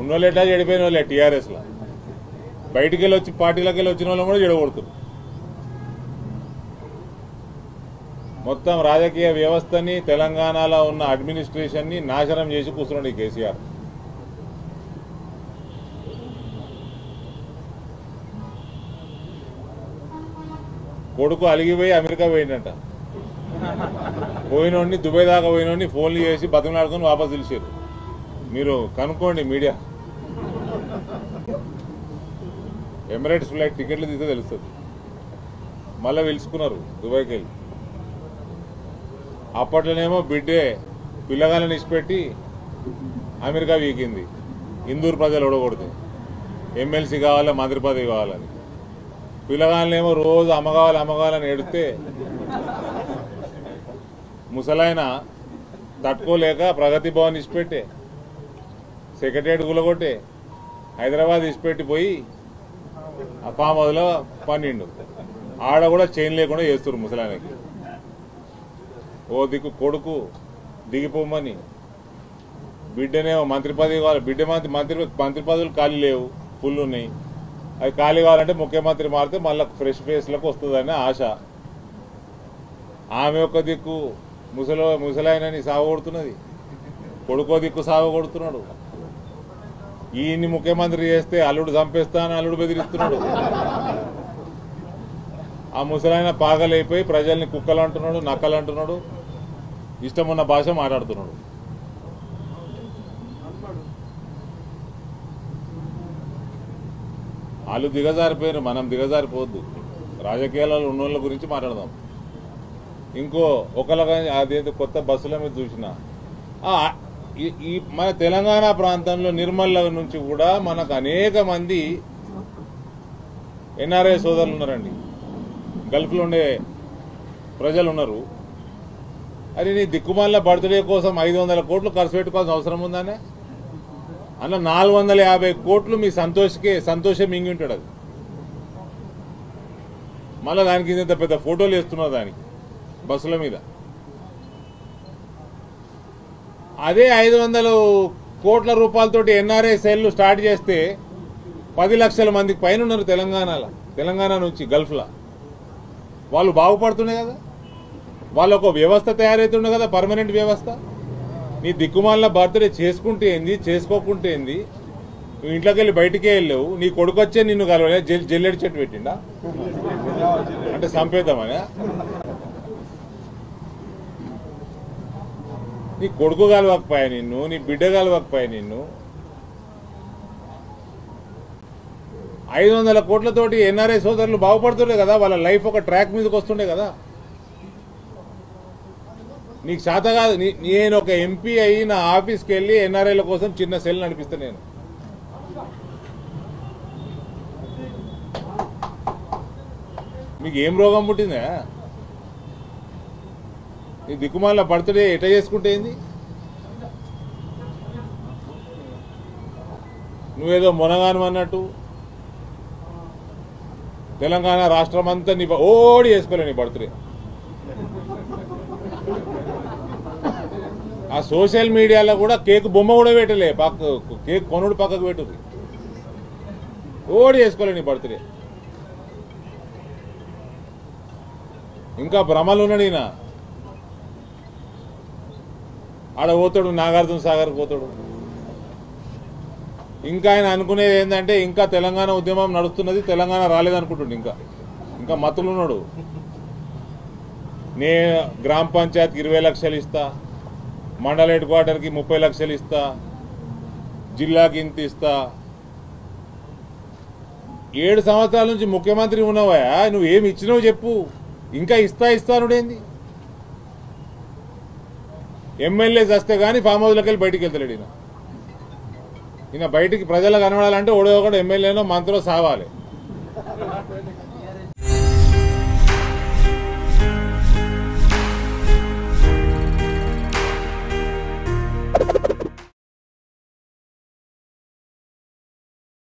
ఉన్నోళ్ళు ఎట్లా చెడిపోయిన వాళ్ళే టీఆర్ఎస్లో బయటికి వెళ్ళి వచ్చి పార్టీలకు వెళ్ళి వచ్చిన వాళ్ళని కూడా చెడగొడుతున్నారు మొత్తం రాజకీయ వ్యవస్థని తెలంగాణలో ఉన్న అడ్మినిస్ట్రేషన్ ని నాశనం చేసి కూర్చున్నాడు ఈ కేసీఆర్ కొడుకు అలిగిపోయి అమెరికా పోయిందంట పోయినోడిని దుబాయ్ దాకా పోయినోడిని ఫోన్లు చేసి బతిమలాడుకొని వాపస్ పిలిచారు మీరు కనుక్కోండి మీడియా ఎమిరేట్స్ ఫ్లైట్ టికెట్లు తీస్తే తెలుస్తుంది మళ్ళీ పిలుచుకున్నారు దుబాయ్కి వెళ్ళి అప్పట్లోనేమో బిడ్డే పిల్లగాళ్ళని ఇచ్చిపెట్టి అమెరికా వీకింది ఇందూరు ప్రజలు ఓడగొడితే ఎమ్మెల్సీ కావాలి మంత్రి పదవి కావాలని పిల్లగాళ్ళనేమో రోజు అమ్మగావాలి అమ్మగాలని ఎడితే ముసలాయన తట్టుకోలేక ప్రగతి భవన్ ఇచ్చిపెట్టే సెక్రటరియట్ గులగొట్టే హైదరాబాద్ ఇచ్చిపెట్టి పోయి ఆ ఫామ్ హౌస్లో పన్నెండు ఆడ కూడా చైన్ లేకుండా చేస్తారు ముసలాయనకి ఓ దిక్కు కొడుకు దిగిపోమని బిడ్డనేమో మంత్రి పదవి కావాలి బిడ్డ మంత్రి మంత్రి మంత్రి పదవులు ఖాళీ లేవు ఫుల్ ఉన్నాయి అవి ఖాళీ కావాలంటే ముఖ్యమంత్రి మారితే మళ్ళీ ఫ్రెష్ ఫేస్లకు వస్తుందని ఆశ ఆమె ఒక్క దిక్కు ముసలో ముసలాయనని సాగు కొడుతున్నది కొడుకో దిక్కు సాగు కొడుతున్నాడు ఈయన్ని ముఖ్యమంత్రి చేస్తే అల్లుడు చంపేస్తానని అల్లుడు బెదిరిస్తున్నాడు ఆ ముసలాయన పాగలైపోయి ప్రజల్ని కుక్కలు అంటున్నాడు నక్కలు అంటున్నాడు ఇష్టం ఉన్న భాష మాట్లాడుతున్నాడు వాళ్ళు దిగజారిపోయారు మనం దిగజారిపోవద్దు రాజకీయాలలో ఉన్నోళ్ళ గురించి మాట్లాడదాం ఇంకో ఒకళ్ళగా అదేదో కొత్త బస్సుల మీద చూసిన ఆ, ఈ- ఈ మన తెలంగాణ ప్రాంతంలో నిర్మల్ నుంచి కూడా మనకు అనేక మంది ఎన్ఆర్ఐ సోదరులు ఉన్నారండి గల్ఫ్లో ఉండే ప్రజలు ఉన్నారు అరే నీ దిక్కుమాల బర్త్డే కోసం ఐదు వందల కోట్లు ఖర్చు పెట్టుకోవాల్సిన అవసరం ఉందానే అన్న నాలుగు వందల యాభై కోట్లు మీ సంతోష్కే సంతోషం మింగి ఉంటాడు అది మళ్ళీ దానికి ఇంత పెద్ద ఫోటోలు వేస్తున్నారు దానికి బస్సుల మీద అదే ఐదు వందలు కోట్ల రూపాయలతోటి ఎన్ఆర్ఐ సెల్ స్టార్ట్ చేస్తే పది లక్షల మందికి పైన ఉన్నారు తెలంగాణలో తెలంగాణ నుంచి గల్ఫ్లో వాళ్ళు బాగుపడుతున్నాయి కదా వాళ్ళు ఒక వ్యవస్థ తయారవుతుండే కదా పర్మనెంట్ వ్యవస్థ నీ దిక్కుమాల బర్త్డే చేసుకుంటే ఏంది చేసుకోకుంటే ఏంది నువ్వు ఇంట్లోకి వెళ్ళి బయటికే వెళ్ళావు నీ కొడుకు వచ్చే నిన్ను కలవలే జెల్ జల్లెడి చెట్టు పెట్టిండా అంటే సంపేద్దామనే నీ కొడుకు కలవకపోయా నిన్ను నీ బిడ్డ కలవకపోయా నిన్ను ఐదు వందల కోట్లతోటి ఎన్ఆర్ఐ సోదరులు బాగుపడుతుండే కదా వాళ్ళ లైఫ్ ఒక ట్రాక్ మీదకి వస్తుండే కదా నీకు శాత కాదు నీ- నేను ఒక ఎంపీ అయ్యి నా ఆఫీస్కి వెళ్ళి ఎన్ఆర్ఐల కోసం చిన్న సెల్ నడిపిస్తా నేను మీకు ఏం రోగం పుట్టిందా నీ దిక్కుమాల బర్త్డే ఎట చేసుకుంటే ఏంది నువ్వేదో మునగాను అన్నట్టు తెలంగాణ రాష్ట్రం అంతా నీ బ- ఓడి చేసుకోలే నీ బర్త్డే ఆ సోషల్ మీడియాలో కూడా కేక్ బొమ్మ కూడా పెట్టలే పక్క కేక్ కొనుడు పక్కకు పెట్టుది ఓడి చేసుకోలే నీ బర్త్డే ఇంకా భ్రమలు ఉన్నాడు ఈయన ఆడ పోతాడు నాగార్జున సాగర్ పోతాడు ఇంకా ఆయన అనుకునేది ఏంటంటే ఇంకా తెలంగాణ ఉద్యమం నడుస్తున్నది తెలంగాణ రాలేదనుకుంటుండు ఇంకా ఇంకా మత్తులున్నాడు నే గ్రామ పంచాయతీకి ఇరవై లక్షలు ఇస్తా మండల హెడ్ క్వార్టర్కి ముప్పై లక్షలు ఇస్తా జిల్లాకి ఇంత ఇస్తా ఏడు సంవత్సరాల నుంచి ముఖ్యమంత్రి ఉన్నావా నువ్వు ఏమి ఇచ్చినావు చెప్పు ఇంకా ఇస్తా ఇస్తా అనుడేంది ఎమ్మెల్యే వస్తే కానీ ఫామ్ హౌస్లోకి వెళ్ళి బయటికి వెళ్తలేడు ఈయన ఈయన బయటికి ప్రజలకు కనబడాలంటే ఓడో ఒకడు ఎమ్మెల్యేనో మంత్రో సావాలి